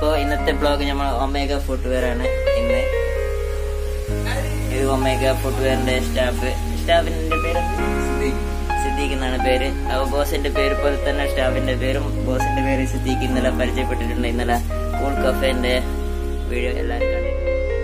അപ്പോ ഇന്നത്തെ ബ്ലോഗ് നമ്മൾ ഒമേഗ ഫുട്വെയർ ആണ് ഇന്ന് ഇത് ഒമേഗ ഫുട്വെയറിന്റെ സ്റ്റാഫ് സ്റ്റാഫിന്റെ പേര് സിദ്ദീഖ് എന്നാണ് പേര് അപ്പൊ ബോസിന്റെ പേര് പോലെ തന്നെ സ്റ്റാഫിന്റെ പേരും ബോസിന്റെ പേര് സിദ്ദീഖ് ഇന്നലെ പരിചയപ്പെട്ടിട്ടുണ്ട് ഇന്നലെ കൂൾ കഫേന്റെ വീഡിയോ എല്ലാവരും കണ്ടിട്ടുണ്ട്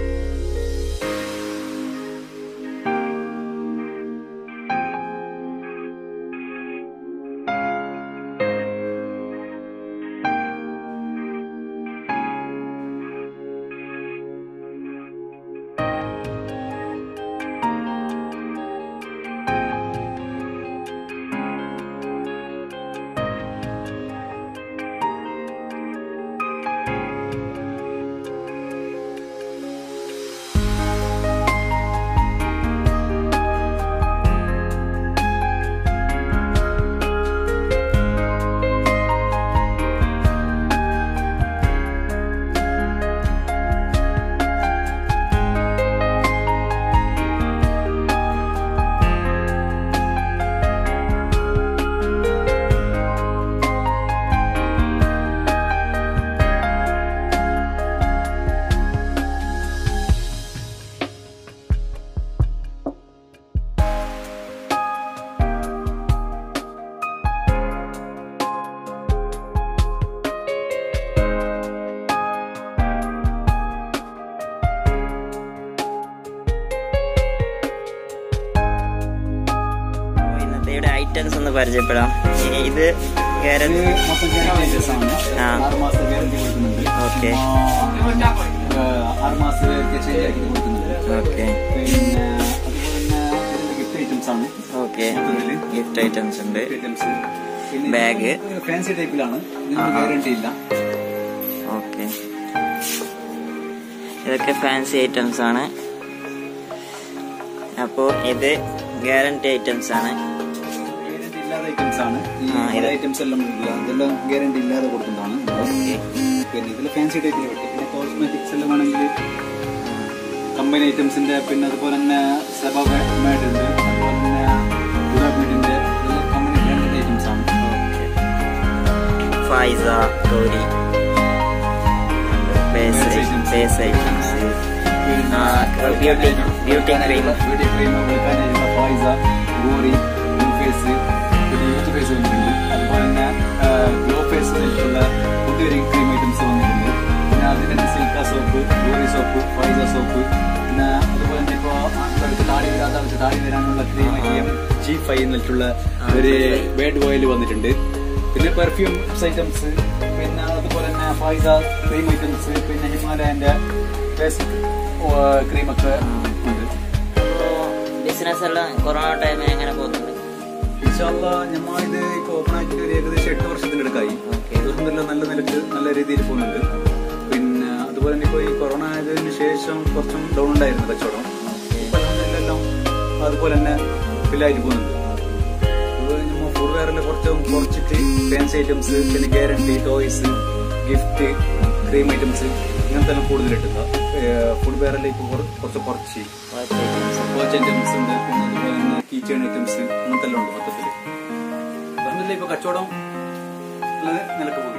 അപ്പൊ ഇന്നത്തെ ഇവിടെ ഐറ്റംസ് ഒന്ന് പരിചയപ്പെടാം ഇനി ഇത് ഗ്യാരണ്ടി ഇത് മൊത്തം guarantee ആണ്. ആ. ആറ് മാസത്തെ ഗ്യാരണ്ടി കൊടുക്കുന്നുണ്ട് ഓക്കെ ആ, ആറ് മാസത്തെ ചേഞ്ച് ആക്കി കൊടുക്കുന്നുണ്ട് ഓക്കെ പിന്നെ അതുപോലെ തന്നെ ഇതിന്റെ ഗിഫ്റ്റ് ഐറ്റംസ് ആണ് ഓക്കെ ഗിഫ്റ്റ് ഐറ്റംസ് ഉണ്ട് ഐറ്റംസ് Bag. ഫാൻസി ടൈപ്പിലാണ് ഇതിന് ഗ്യാരണ്ടി ഇല്ല ഓക്കെ ഇതൊക്കെ ഫാൻസി ഐറ്റംസ് ആണ് അപ്പോ ഇത് ഗ്യാരണ്ടി ഐറ്റംസ് ആണ് ഗ്യാരണ്ടി ഇല്ലാത്ത ഐറ്റംസ് ആണ് ഈ ആ, ഇത്. ഐറ്റംസ് എല്ലാം ഇല്ല ഇതെല്ലാം ഗ്യാരണ്ടി ഇല്ലാതെ കൊടുക്കുന്നതാണ് ഓക്കെ പിന്നെ ഇതിൽ ഫാൻസി ടൈപ്പിൽ കിട്ടും പിന്നെ കോസ്മെറ്റിക്സ് എല്ലാം വേണമെങ്കിൽ കമ്പനി ഐറ്റംസിന്റെ പിന്നെ അതുപോലെ തന്നെ സെബ മേഡ് ഉണ്ട് അതുപോലെ തന്നെ ഗുലാബീഡിന്റെ ഇതെല്ലാം കമ്പനി ബ്രാൻഡഡ് ഐറ്റംസ് ആണ് ഫൈസ ഗൗരി base base items beauty beauty cream beauty cream വെളുക്കാനുള്ള ഫൈസ ഗോറി ബ്ലൂ ഫേസ് പിന്നെ യൂത്ത് ഫേസ് വന്നിട്ടുണ്ട് അതുപോലെ തന്നെ ഗ്ലോ ഫേസ് വെച്ചിട്ടുള്ള പുതിയൊരു ക്രീം ഐറ്റംസ് വന്നിട്ടുണ്ട് പിന്നെ അതിന് തന്നെ Silka soap Gori soap Faiza soap പിന്നെ അതുപോലെ തന്നെ ഇപ്പോൾ ആൾക്കാർക്ക് താടി വരാത്ത ആൾക്ക് താടി വരാനുള്ള ക്രീം ഐറ്റം ജി ഫൈവ് എന്നിട്ടുള്ള ഒരു ബേഡ് ഓയിൽ വന്നിട്ടുണ്ട് പിന്നെ പെർഫ്യൂംസ് ഐറ്റംസ് പിന്നെ അതുപോലെ തന്നെ ഫൈസ ക്രീം ഐറ്റംസ് പിന്നെ ഹിമാലയന്റെ ഫേസ് ക്രീമൊക്കെ ഉണ്ട് ബിസിനസ് എല്ലാം കൊറോണ ടൈമിൽ എങ്ങനെ പോകുന്നുണ്ട് ഇൻഷാല്ലാ ഞമ്മ ഇത് ഇപ്പൊ ഓപ്പൺ ആക്കിയിട്ട് ഒരു ഏകദേശം എട്ട് വർഷത്തിനടുക്കായി ഓക്കെ അൽഹംദുലില്ലാ നല്ല നിലക്ക് നല്ല രീതിയിൽ പോകുന്നുണ്ട് പിന്നെ അതുപോലെ തന്നെ ഇപ്പോൾ ഈ കൊറോണ ആയതിനു ശേഷം കുറച്ചും ഡൗൺ ഉണ്ടായിരുന്നു കച്ചവടം ഇപ്പൊ അൽഹംദുലില്ലാ എല്ലാം അതുപോലെ തന്നെ ഫില്ലായിട്ട് പോകുന്നുണ്ട് ഇത് നമ്മൾ ഫുഡ് വെയറിൽ കുറച്ച് കുറച്ചിട്ട് ഫാൻസി ഐറ്റംസ് പിന്നെ guarantee toys gift cream items ഇങ്ങനത്തെ എല്ലാം കൂടുതൽ ഇട്ടുക ഫുഡ് വെയറിലേക്ക് കുറച്ച് കുറച്ച് വാച്ച് ഐറ്റംസ് ഉണ്ട് പിന്നെ അതുപോലെ തന്നെ കീ ചെയിൻ ഐറ്റംസ് അങ്ങനത്തെ എല്ലാം ഉണ്ട് മൊത്തത്തിൽ അലഹമില്ല ഇപ്പൊ കച്ചവടം നല്ല നിലക്ക് പോകുന്നു